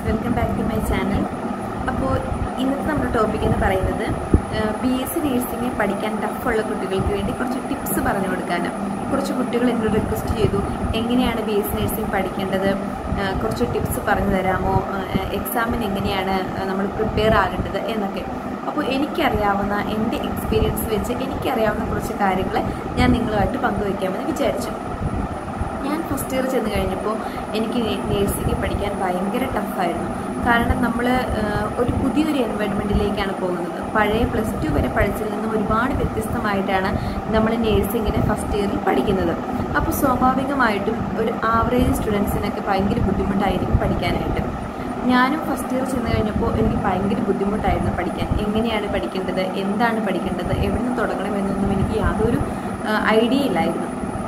welcome back to my channel അപ്പോൾ ഇന്നത്തെ നമ്മുടെ ടോപ്പിക് എന്ന് പറയുന്നത് ബി എസ് സി നേഴ്സിംഗ് പഠിക്കാൻ ടഫുള്ള കുട്ടികൾക്ക് വേണ്ടി കുറച്ച് ടിപ്സ് പറഞ്ഞു കൊടുക്കാനാണ് കുറച്ച് കുട്ടികൾ എന്നോട് റിക്വസ്റ്റ് ചെയ്തു എങ്ങനെയാണ് ബി എസ് സി നേഴ്സിംഗ് പഠിക്കേണ്ടത് ആ, കുറച്ച് ടിപ്സ് പറഞ്ഞു തരാമോ എക്സാമിന് എങ്ങനെയാണ് നമ്മൾ പ്രിപ്പയർ ആകേണ്ടത് എന്നൊക്കെ അപ്പോൾ എനിക്കറിയാവുന്ന എൻ്റെ എക്സ്പീരിയൻസ് വെച്ച് എനിക്കറിയാവുന്ന കുറച്ച് കാര്യങ്ങൾ ഞാൻ നിങ്ങളുമായിട്ട് പങ്കുവയ്ക്കാമെന്ന് വിചാരിച്ചു ഞാൻ ഫസ്റ്റ് ഇയർ ചെന്ന് കഴിഞ്ഞപ്പോൾ എനിക്ക് നേഴ്സിംഗ് പഠിക്കാൻ ഭയങ്കര ടഫായിരുന്നു കാരണം നമ്മൾ ഒരു പുതിയൊരു എൻവയൺമെൻറ്റിലേക്കാണ് പോകുന്നത് പഴയ പ്ലസ് ടു വരെ പഠിച്ചതിൽ നിന്നും ഒരുപാട് വ്യത്യസ്തമായിട്ടാണ് നമ്മൾ നേഴ്സിങ്ങിന് ഫസ്റ്റ് ഇയറിൽ പഠിക്കുന്നത് അപ്പോൾ സ്വാഭാവികമായിട്ടും ഒരു ആവറേജ് സ്റ്റുഡൻസിനൊക്കെ ഭയങ്കര ബുദ്ധിമുട്ടായിരിക്കും പഠിക്കാനായിട്ട് ഞാനും ഫസ്റ്റ് ഇയർ ചെന്ന് കഴിഞ്ഞപ്പോൾ എനിക്ക് ഭയങ്കര ബുദ്ധിമുട്ടായിരുന്നു പഠിക്കാൻ എങ്ങനെയാണ് പഠിക്കേണ്ടത് എന്താണ് പഠിക്കേണ്ടത് എവിടെ നിന്ന് തുടങ്ങണമെന്നൊന്നും എനിക്ക് യാതൊരു ഐഡിയ ഇല്ലായിരുന്നു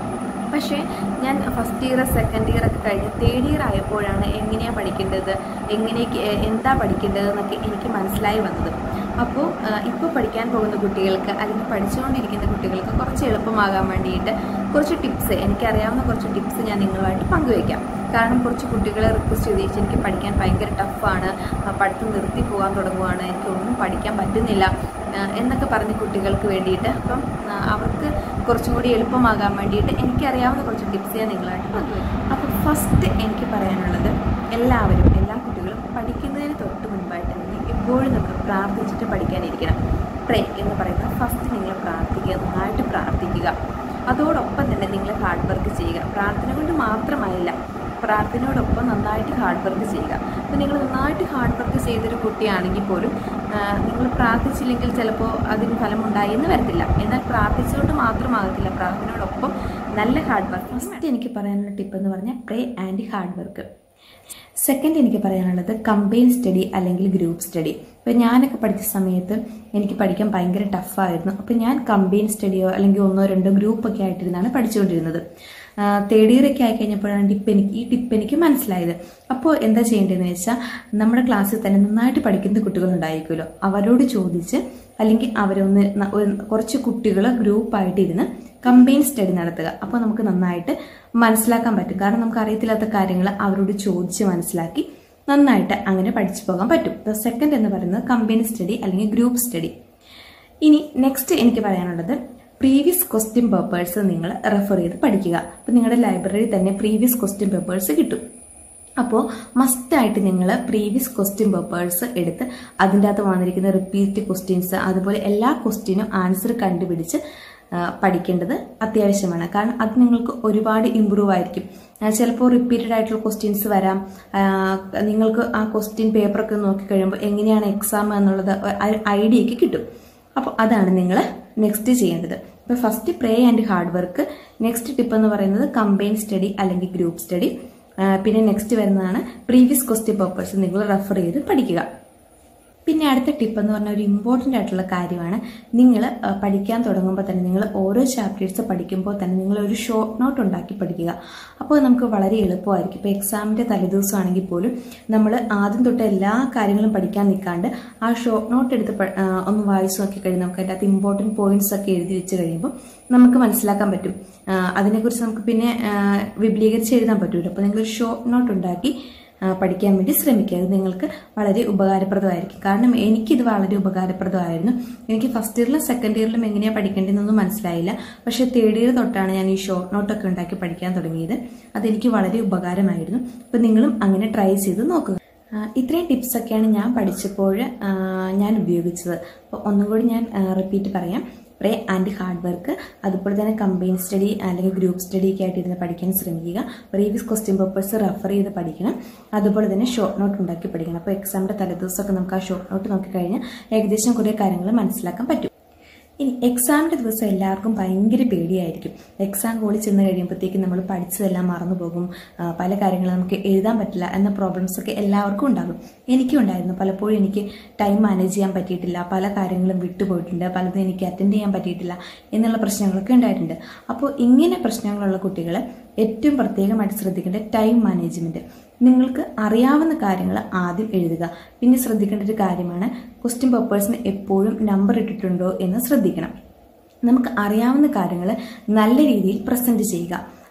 പക്ഷേ ഞാൻ ഫസ്റ്റ് ഇയർ സെക്കൻഡ് ഇയർ ഒക്കെ കഴിഞ്ഞ് തേർഡ് ഇയർ ആയപ്പോഴാണ് എങ്ങനെയാണ് പഠിക്കേണ്ടത് എങ്ങനെയൊക്കെ എന്താ പഠിക്കേണ്ടത് എന്നൊക്കെ എനിക്ക് മനസ്സിലായി വന്നത് അപ്പോൾ ഇപ്പോൾ പഠിക്കാൻ പോകുന്ന കുട്ടികൾക്ക് അല്ലെങ്കിൽ പഠിച്ചുകൊണ്ടിരിക്കുന്ന കുട്ടികൾക്ക് കുറച്ച് എളുപ്പമാകാൻ വേണ്ടിയിട്ട് കുറച്ച് ടിപ്സ് എനിക്കറിയാവുന്ന കുറച്ച് ടിപ്സ് ഞാൻ നിങ്ങളുമായിട്ട് പങ്കുവയ്ക്കാം കാരണം കുറച്ച് കുട്ടികളെ റിക്വസ്റ്റ് ചെയ്ത് ചോദിച്ചു എനിക്ക് പഠിക്കാൻ ഭയങ്കര ടഫാണ് പഠിത്തം നിർത്തി പോകാൻ തുടങ്ങുവാണ് എനിക്കൊന്നും പഠിക്കാൻ പറ്റുന്നില്ല ആ, എന്നൊക്കെ പറഞ്ഞ കുട്ടികൾക്ക് വേണ്ടിയിട്ട് അപ്പം ആ, അവർക്ക് കുറച്ചും കൂടി എളുപ്പമാകാൻ വേണ്ടിയിട്ട് എനിക്കറിയാവുന്ന കുറച്ച് ടിപ്സ് ഞാൻ നിങ്ങളായിട്ട് പങ്കുവയ്ക്കും അപ്പോൾ ഫസ്റ്റ് എനിക്ക് പറയാനുള്ളത് എല്ലാവരും എല്ലാ കുട്ടികളും പഠിക്കുന്നതിന് തൊട്ട് മുൻപായിട്ട് തന്നെ എപ്പോഴും നമ്മൾ പ്രാർത്ഥിച്ചിട്ട് പഠിക്കാനിരിക്കണം പ്രേ എന്ന് പറയുന്നത് ഫസ്റ്റ് നിങ്ങൾ പ്രാർത്ഥിക്കുക നന്നായിട്ട് പ്രാർത്ഥിക്കുക അതോടൊപ്പം തന്നെ നിങ്ങൾ ഹാർഡ് വർക്ക് ചെയ്യുക പ്രാർത്ഥന കൊണ്ട് മാത്രമായില്ല പ്രാർത്ഥനയോടൊപ്പം നന്നായിട്ട് ഹാർഡ് വർക്ക് ചെയ്യുക അപ്പോൾ നിങ്ങൾ നന്നായിട്ട് ഹാർഡ് വർക്ക് ചെയ്തൊരു കുട്ടിയാണെങ്കിൽ പോലും നിങ്ങൾ പ്രാർത്ഥിച്ചില്ലെങ്കിൽ ചിലപ്പോൾ അതിന് ഫലമുണ്ടായി എന്ന് വരത്തില്ല എന്നാൽ പ്രാർത്ഥിച്ചുകൊണ്ട് മാത്രമാകത്തില്ല പ്രാർത്ഥനയോടൊപ്പം നല്ല ഹാർഡ് വർക്ക് ഫസ്റ്റ് എനിക്ക് പറയാനുള്ള ടിപ്പ് എന്ന് പറഞ്ഞാൽ pray and hard work second എനിക്ക് പറയാനുള്ളത് കമ്പൈൻ സ്റ്റഡി അല്ലെങ്കിൽ ഗ്രൂപ്പ് സ്റ്റഡി ഇപ്പോൾ ഞാനൊക്കെ പഠിച്ച സമയത്ത് എനിക്ക് പഠിക്കാൻ ഭയങ്കര ടഫായിരുന്നു അപ്പോൾ ഞാൻ കമ്പൈൻ സ്റ്റഡിയോ അല്ലെങ്കിൽ ഒന്നോ രണ്ടോ ഗ്രൂപ്പൊക്കെ ആയിട്ടിരുന്നാണ് പഠിച്ചുകൊണ്ടിരുന്നത് തേർഡ് ഇയർ ഒക്കെ ആയി കഴിഞ്ഞപ്പോഴാണ് ടിപ്പ് എനിക്ക് ഈ ടിപ്പ് എനിക്ക് മനസ്സിലായത് അപ്പോൾ എന്താ ചെയ്യേണ്ടതെന്ന് വെച്ചാൽ നമ്മുടെ ക്ലാസ്സിൽ തന്നെ നന്നായിട്ട് പഠിക്കുന്ന കുട്ടികളുണ്ടായിരിക്കുമല്ലോ അവരോട് ചോദിച്ച് അല്ലെങ്കിൽ അവരൊന്ന് ന- ഒരു- കുറച്ച് കുട്ടികൾ ഗ്രൂപ്പായിട്ടിരുന്ന് കമ്പൈൻ സ്റ്റഡി നടത്തുക അപ്പോൾ നമുക്ക് നന്നായിട്ട് മനസ്സിലാക്കാൻ പറ്റും കാരണം നമുക്ക് അറിയത്തില്ലാത്ത കാര്യങ്ങൾ അവരോട് ചോദിച്ച് മനസ്സിലാക്കി നന്നായിട്ട് അങ്ങനെ പഠിച്ചു പോകാൻ പറ്റും ദ സെക്കൻഡ് എന്ന് പറയുന്നത് കമ്പൈൻ സ്റ്റഡി അല്ലെങ്കിൽ ഗ്രൂപ്പ് സ്റ്റഡി ഇനി നെക്സ്റ്റ് എനിക്ക് പറയാനുള്ളത് പ്രീവിയസ് ക്വസ്റ്റ്യൻ പേപ്പേഴ്സ് നിങ്ങൾ റെഫർ ചെയ്ത് പഠിക്കുക അപ്പോൾ നിങ്ങളുടെ ലൈബ്രറിയിൽ തന്നെ പ്രീവിയസ് ക്വസ്റ്റ്യൻ പേപ്പേഴ്സ് കിട്ടും അപ്പോൾ മസ്റ്റായിട്ട് നിങ്ങൾ പ്രീവിയസ് ക്വസ്റ്റ്യൻ പേപ്പേഴ്സ് എടുത്ത് അതിൻ്റെ അകത്ത് വന്നിരിക്കുന്ന റിപ്പീറ്റ് ക്വസ്റ്റ്യൻസ് അതുപോലെ എല്ലാ ക്വസ്റ്റ്യനും ആൻസർ കണ്ടുപിടിച്ച് ആ, പഠിക്കേണ്ടത് അത്യാവശ്യമാണ് കാരണം അത് നിങ്ങൾക്ക് ഒരുപാട് ഇമ്പ്രൂവ് ആയിരിക്കും ആ, ചിലപ്പോൾ റിപ്പീറ്റഡ് ആയിട്ടുള്ള ക്വസ്റ്റ്യൻസ് വരാം ആ, നിങ്ങൾക്ക് ആ ക്വസ്റ്റ്യൻ പേപ്പറൊക്കെ നോക്കിക്കഴിയുമ്പോൾ എങ്ങനെയാണ് എക്സാം എന്നുള്ളത് ഐഡിയ ഒക്കെ കിട്ടും അപ്പോൾ അതാണ് നിങ്ങൾ നെക്സ്റ്റ് ചെയ്യേണ്ടത് ഇപ്പോൾ first pray and hard work next tip എന്ന് പറയുന്നത് കമ്പൈൻ സ്റ്റഡി അല്ലെങ്കിൽ ഗ്രൂപ്പ് സ്റ്റഡി പിന്നെ നെക്സ്റ്റ് വരുന്നതാണ് പ്രീവിയസ് ക്വസ്റ്റ്യൻ പേപ്പേഴ്സ് നിങ്ങൾ റെഫർ ചെയ്ത് പഠിക്കുക പിന്നെ അടുത്ത ടിപ്പ് എന്ന് പറഞ്ഞാൽ ഒരു ഇമ്പോർട്ടൻ്റ് ആയിട്ടുള്ള കാര്യമാണ് നിങ്ങൾ പഠിക്കാൻ തുടങ്ങുമ്പോൾ തന്നെ നിങ്ങൾ ഓരോ ചാപ്റ്റേഴ്സ് പഠിക്കുമ്പോൾ തന്നെ നിങ്ങൾ ഒരു ഷോർട്ട് നോട്ട് ഉണ്ടാക്കി പഠിക്കുക അപ്പോൾ നമുക്ക് വളരെ എളുപ്പമായിരിക്കും ഇപ്പോൾ എക്സാമിൻ്റെ തലേദിവസം ആണെങ്കിൽ പോലും നമ്മൾ ആദ്യം തൊട്ട് എല്ലാ കാര്യങ്ങളും പഠിക്കാൻ നിൽക്കാണ്ട് ആ ഷോർട്ട് നോട്ട് എടുത്ത് പ- ആ, ഒന്ന് വായിച്ച് നോക്കി കഴിയുമ്പോൾ നമുക്ക് അതിൻ്റെ അകത്ത് ഇമ്പോർട്ടൻറ്റ് പോയിന്റ്സ് ഒക്കെ എഴുതി വെച്ച് കഴിയുമ്പോൾ നമുക്ക് മനസ്സിലാക്കാൻ പറ്റും ആ, അതിനെക്കുറിച്ച് നമുക്ക് പിന്നെ ആ, വിപുലീകരിച്ച് എഴുതാൻ പറ്റുമല്ലോ അപ്പോൾ നിങ്ങൾ ഷോർട്ട് നോട്ട് ഉണ്ടാക്കി ആ, പഠിക്കാൻ വേണ്ടി ശ്രമിക്കുക അത് നിങ്ങൾക്ക് വളരെ ഉപകാരപ്രദമായിരിക്കും കാരണം എനിക്കിത് വളരെ ഉപകാരപ്രദമായിരുന്നു എനിക്ക് ഫസ്റ്റ് ഇയറിലും സെക്കൻഡ് ഇയറിലും എങ്ങനെയാണ് പഠിക്കേണ്ടതെന്നൊന്നും മനസ്സിലായില്ല പക്ഷേ തേർഡ് ഇയർ തൊട്ടാണ് ഞാൻ ഈ ഷോർട്ട് നോട്ടൊക്കെ ഉണ്ടാക്കി പഠിക്കാൻ തുടങ്ങിയത് അതെനിക്ക് വളരെ ഉപകാരമായിരുന്നു അപ്പോൾ നിങ്ങളും അങ്ങനെ ട്രൈ ചെയ്ത് നോക്കുക ആ, ഇത്രയും ടിപ്സൊക്കെയാണ് ഞാൻ പഠിച്ചപ്പോൾ ആ, ഞാൻ ഉപയോഗിച്ചത് അപ്പോൾ ഒന്നും കൂടി ഞാൻ റിപ്പീറ്റ് പറയാം പ്രേ ആൻഡ് ഹാർഡ് വർക്ക് അതുപോലെ തന്നെ കമ്പൈൻ സ്റ്റഡി അല്ലെങ്കിൽ ഗ്രൂപ്പ് സ്റ്റഡി ഒക്കെ ആയിട്ട് ഇരുന്ന് പഠിക്കാൻ ശ്രമിക്കുക പ്രീവിയസ് ക്വസ്റ്റ്യൻ പേപ്പേഴ്സ് റെഫർ ചെയ്ത് പഠിക്കണം അതുപോലെ തന്നെ ഷോർട്ട് നോട്ട് ഉണ്ടാക്കി പഠിക്കണം അപ്പോൾ എക്സാമിൻ്റെ തലേദിവസമൊക്കെ നമുക്ക് ആ ഷോർട്ട് നോട്ട് നോക്കിക്കഴിഞ്ഞാൽ ഏകദേശം കുറേ കാര്യങ്ങൾ മനസ്സിലാക്കാൻ പറ്റും ഇനി എക്സാമിൻ്റെ ദിവസം എല്ലാവർക്കും ഭയങ്കര പേടിയായിരിക്കും എക്സാം ഹോളിൽ ചെന്ന് കഴിയുമ്പോഴത്തേക്കും നമ്മൾ പഠിച്ചതെല്ലാം മറന്നു പോകും ആ, പല കാര്യങ്ങളും നമുക്ക് എഴുതാൻ പറ്റില്ല എന്ന പ്രോബ്ലംസ് ഒക്കെ എല്ലാവർക്കും ഉണ്ടാകും എനിക്കും ഉണ്ടായിരുന്നു പലപ്പോഴും എനിക്ക് ടൈം മാനേജ് ചെയ്യാൻ പറ്റിയിട്ടില്ല പല കാര്യങ്ങളും വിട്ടുപോയിട്ടുണ്ട് പലതും എനിക്ക് അറ്റൻഡ് ചെയ്യാൻ പറ്റിയിട്ടില്ല എന്നുള്ള പ്രശ്നങ്ങളൊക്കെ ഉണ്ടായിട്ടുണ്ട് അപ്പോൾ ഇങ്ങനെ പ്രശ്നങ്ങളുള്ള കുട്ടികൾ ഏറ്റവും പ്രത്യേകമായിട്ട് ശ്രദ്ധിക്കേണ്ട ടൈം മാനേജ്മെൻറ്റ് നിങ്ങൾക്ക് അറിയാവുന്ന കാര്യങ്ങൾ ആദ്യം എഴുതുക പിന്നെ ശ്രദ്ധിക്കേണ്ട ഒരു കാര്യമാണ് ക്വസ്റ്റ്യൻ പേപ്പേഴ്സിന് എപ്പോഴും നമ്പർ ഇട്ടിട്ടുണ്ടോ എന്ന് ശ്രദ്ധിക്കണം നമുക്ക് അറിയാവുന്ന കാര്യങ്ങൾ നല്ല രീതിയിൽ പ്രസൻറ്റ് ചെയ്യുക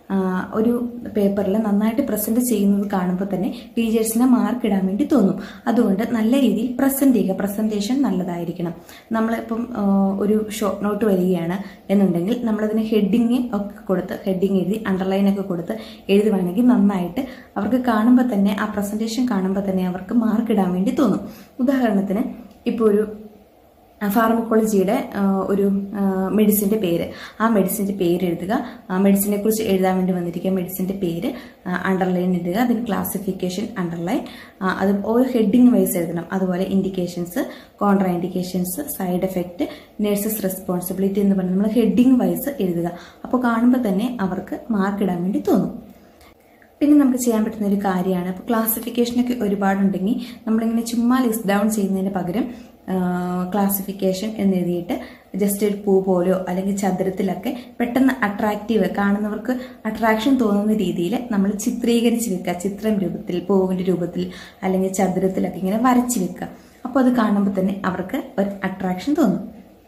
ആ, ഒരു പേപ്പറിൽ നന്നായിട്ട് പ്രസന്റ് ചെയ്യുന്നത് കാണുമ്പോൾ തന്നെ ടീച്ചേഴ്സിനെ മാർക്ക് ഇടാൻ വേണ്ടി തോന്നും അതുകൊണ്ട് നല്ല രീതിയിൽ പ്രസന്റ് ചെയ്യുക പ്രസന്റേഷൻ നല്ലതായിരിക്കണം നമ്മളിപ്പം ആ, ഒരു ഷോർട്ട് നോട്ട് വരികയാണ് എന്നുണ്ടെങ്കിൽ നമ്മളതിന് ഹെഡിങ് ഒക്കെ കൊടുത്ത് ഹെഡിങ് എഴുതി അണ്ടർലൈൻ ഒക്കെ കൊടുത്ത് എഴുതുവാണെങ്കിൽ നന്നായിട്ട് അവർക്ക് കാണുമ്പോൾ തന്നെ ആ പ്രസന്റേഷൻ കാണുമ്പോൾ തന്നെ അവർക്ക് മാർക്ക് ഇടാൻ വേണ്ടി തോന്നും ഉദാഹരണത്തിന് ഇപ്പോൾ ഒരു ഫാർമക്കോളജിയുടെ ഒരു മെഡിസിൻ്റെ പേര് ആ മെഡിസിൻ്റെ പേര് എഴുതുക ആ മെഡിസിനെ കുറിച്ച് എഴുതാൻ വേണ്ടി വന്നിരിക്കുക മെഡിസിൻ്റെ പേര് അണ്ടർലൈൻ ഇടുക അതിന് ക്ലാസിഫിക്കേഷൻ അണ്ടർലൈൻ അത് ഓരോ ഹെഡിങ് വൈസ് എഴുതണം അതുപോലെ indications contra indications side effect nurses responsibility എന്ന് പറഞ്ഞ് നമ്മൾ ഹെഡിങ് വൈസ് എഴുതുക അപ്പോൾ കാണുമ്പോൾ തന്നെ അവർക്ക് മാർക്ക് ഇടാൻ വേണ്ടി തോന്നും പിന്നെ നമുക്ക് ചെയ്യാൻ പറ്റുന്ന ഒരു കാര്യമാണ് ഇപ്പോൾ ക്ലാസിഫിക്കേഷനൊക്കെ ഒരുപാടുണ്ടെങ്കിൽ നമ്മളിങ്ങനെ ചുമ്മാ ലിസ്റ്റ് ഡൗൺ ചെയ്യുന്നതിന് പകരം ക്ലാസിഫിക്കേഷൻ എന്ന് എഴുതിയിട്ട് ജസ്റ്റ് ഒരു പൂ പോലെയോ അല്ലെങ്കിൽ ചതുരത്തിലൊക്കെ പെട്ടെന്ന് അട്രാക്റ്റീവ് കാണുന്നവർക്ക് അട്രാക്ഷൻ തോന്നുന്ന രീതിയിൽ നമ്മൾ ചിത്രീകരിച്ച് വെക്കുക ചിത്രം രൂപത്തിൽ പൂവിൻ്റെ രൂപത്തിൽ അല്ലെങ്കിൽ ചതുരത്തിലൊക്കെ ഇങ്ങനെ വരച്ച് വെക്കുക അപ്പോൾ അത് കാണുമ്പോൾ തന്നെ അവർക്ക് ഒരു അട്രാക്ഷൻ തോന്നും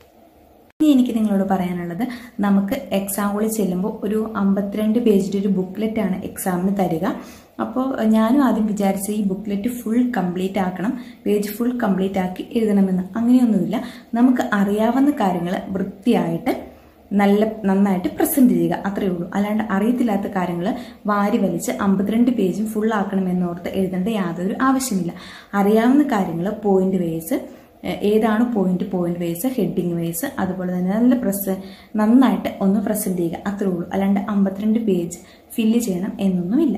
ഇനി എനിക്ക് നിങ്ങളോട് പറയാനുള്ളത് നമുക്ക് എക്സാമുകളിൽ ചെല്ലുമ്പോൾ ഒരു അമ്പത്തിരണ്ട് പേജിൻ്റെ ഒരു ബുക്ക്ലെറ്റ് ആണ് എക്സാമിന് തരിക അപ്പോൾ ഞാനും ആദ്യം വിചാരിച്ച ഈ ബുക്ക്ലെറ്റ് ഫുൾ കംപ്ലീറ്റ് ആക്കണം പേജ് ഫുൾ കംപ്ലീറ്റ് ആക്കി എഴുതണമെന്ന് അങ്ങനെയൊന്നുമില്ല നമുക്ക് അറിയാവുന്ന കാര്യങ്ങൾ വൃത്തിയായിട്ട് നല്ല നന്നായിട്ട് പ്രസന്റ് ചെയ്യുക അത്രയേ ഉള്ളൂ അല്ലാണ്ട് അറിയത്തില്ലാത്ത കാര്യങ്ങൾ വാരി വലിച്ച് അമ്പത്തിരണ്ട് പേജും ഫുൾ ആക്കണമെന്നോർത്ത് എഴുതേണ്ട യാതൊരു ആവശ്യമില്ല അറിയാവുന്ന കാര്യങ്ങൾ പോയിന്റ് വൈസ് ഏതാണ് point point wise heading wise അതുപോലെ തന്നെ നല്ല പ്രസ് നന്നായിട്ട് ഒന്ന് പ്രസന്റ് ചെയ്യുക അത്രേ ഉള്ളൂ അല്ലാണ്ട് അമ്പത്തിരണ്ട് പേജ് ഫില്ല് ചെയ്യണം എന്നൊന്നുമില്ല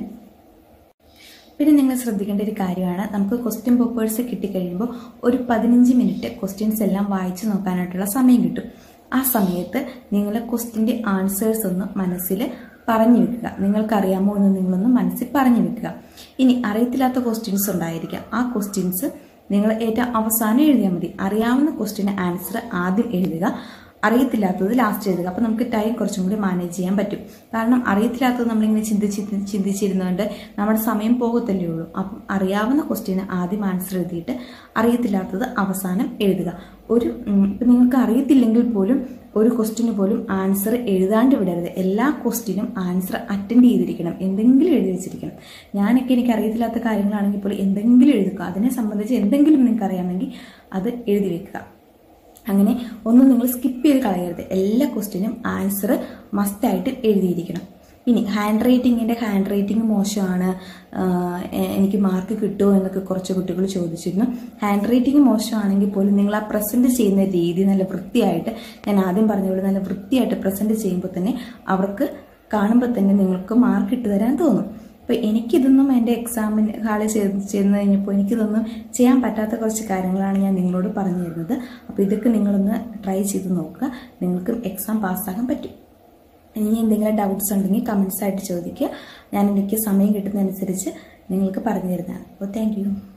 പിന്നെ നിങ്ങൾ ശ്രദ്ധിക്കേണ്ട ഒരു കാര്യമാണ് നമുക്ക് ക്വസ്റ്റ്യൻ പേപ്പേഴ്സ് കിട്ടിക്കഴിയുമ്പോൾ ഒരു പതിനഞ്ച് മിനിറ്റ് ക്വസ്റ്റ്യൻസ് എല്ലാം വായിച്ചു നോക്കാനായിട്ടുള്ള സമയം കിട്ടും ആ സമയത്ത് നിങ്ങൾ ക്വസ്റ്റ്യൻ്റെ ആൻസേഴ്സ് ഒന്ന് മനസ്സിൽ പറഞ്ഞു വെക്കുക നിങ്ങൾക്കറിയാമോ എന്ന് നിങ്ങളൊന്ന് മനസ്സിൽ പറഞ്ഞു വെക്കുക ഇനി അറിയത്തില്ലാത്ത ക്വസ്റ്റ്യൻസ് ഉണ്ടായിരിക്കാം ആ ക്വസ്റ്റ്യൻസ് നിങ്ങൾ ഏറ്റവും അവസാനം എഴുതിയാൽ മതി അറിയാവുന്ന ക്വസ്റ്റ്യന് ആൻസർ ആദ്യം എഴുതുക അറിയത്തില്ലാത്തത് ലാസ്റ്റ് എഴുതുക അപ്പോൾ നമുക്ക് ടൈം കുറച്ചും കൂടി മാനേജ് ചെയ്യാൻ പറ്റും കാരണം അറിയത്തില്ലാത്തത് നമ്മളിങ്ങനെ ചിന്തിച്ച് ചിന്തിച്ചിരുന്നുകൊണ്ട് നമ്മുടെ സമയം പോകത്തല്ലേ ഉള്ളൂ അപ്പം അറിയാവുന്ന ക്വസ്റ്റ്യന് ആദ്യം ആൻസർ എഴുതിയിട്ട് അറിയത്തില്ലാത്തത് അവസാനം എഴുതുക ഒരു ഉം, ഇപ്പം നിങ്ങൾക്ക് അറിയത്തില്ലെങ്കിൽ പോലും ഒരു ക്വസ്റ്റ്യന് പോലും ആൻസർ എഴുതാണ്ട് വിടരുത് എല്ലാ ക്വസ്റ്റ്യനും ആൻസർ അറ്റൻഡ് ചെയ്തിരിക്കണം എന്തെങ്കിലും എഴുതി വെച്ചിരിക്കണം ഞാനൊക്കെ എനിക്ക് അറിയത്തില്ലാത്ത കാര്യങ്ങളാണെങ്കിൽ പോലും എന്തെങ്കിലും എഴുതുക അതിനെ സംബന്ധിച്ച് എന്തെങ്കിലും നിങ്ങൾക്ക് അറിയാമെങ്കിൽ അത് എഴുതി വെക്കുക അങ്ങനെ ഒന്നും നിങ്ങൾ സ്കിപ്പ് ചെയ്ത് കളയരുത് എല്ലാ ക്വസ്റ്റ്യനും ആൻസർ മസ്റ്റായിട്ട് എഴുതിയിരിക്കണം ഇനി ഹാൻഡ് റൈറ്റിങ്ങിൻ്റെ ഹാൻഡ് റൈറ്റിംഗ് മോശമാണ് ആഹ് എ- എനിക്ക് മാർക്ക് കിട്ടുമോ എന്നൊക്കെ കുറച്ച് കുട്ടികൾ ചോദിച്ചിരുന്നു ഹാൻഡ് റൈറ്റിംഗ് മോശമാണെങ്കിൽ പോലും നിങ്ങൾ ആ പ്രസൻറ്റ് ചെയ്യുന്ന രീതി നല്ല വൃത്തിയായിട്ട് ഞാൻ ആദ്യം പറഞ്ഞ പോലെ നല്ല വൃത്തിയായിട്ട് പ്രസൻറ്റ് ചെയ്യുമ്പോൾ തന്നെ അവർക്ക് കാണുമ്പോൾ തന്നെ നിങ്ങൾക്ക് മാർക്ക് ഇട്ട് തരാൻ തോന്നും അപ്പോൾ എനിക്കിതൊന്നും എൻ്റെ എക്സാമിന് ഹാളിൽ ചെയ്ത് ചെന്ന് കഴിഞ്ഞപ്പോൾ എനിക്കിതൊന്നും ചെയ്യാൻ പറ്റാത്ത കുറച്ച് കാര്യങ്ങളാണ് ഞാൻ നിങ്ങളോട് പറഞ്ഞു തരുന്നത് അപ്പോൾ ഇതൊക്കെ നിങ്ങളൊന്ന് ട്രൈ ചെയ്ത് നോക്കുക നിങ്ങൾക്കും എക്സാം പാസ്സാകാൻ പറ്റും ഇനി എന്തെങ്കിലും ഡൗട്ട്സ് ഉണ്ടെങ്കിൽ കമൻസ് ആയിട്ട് ചോദിക്കുക ഞാൻ എനിക്ക് സമയം കിട്ടുന്നതനുസരിച്ച് നിങ്ങൾക്ക് പറഞ്ഞു തരുന്നതാണ് അപ്പോൾ താങ്ക് യു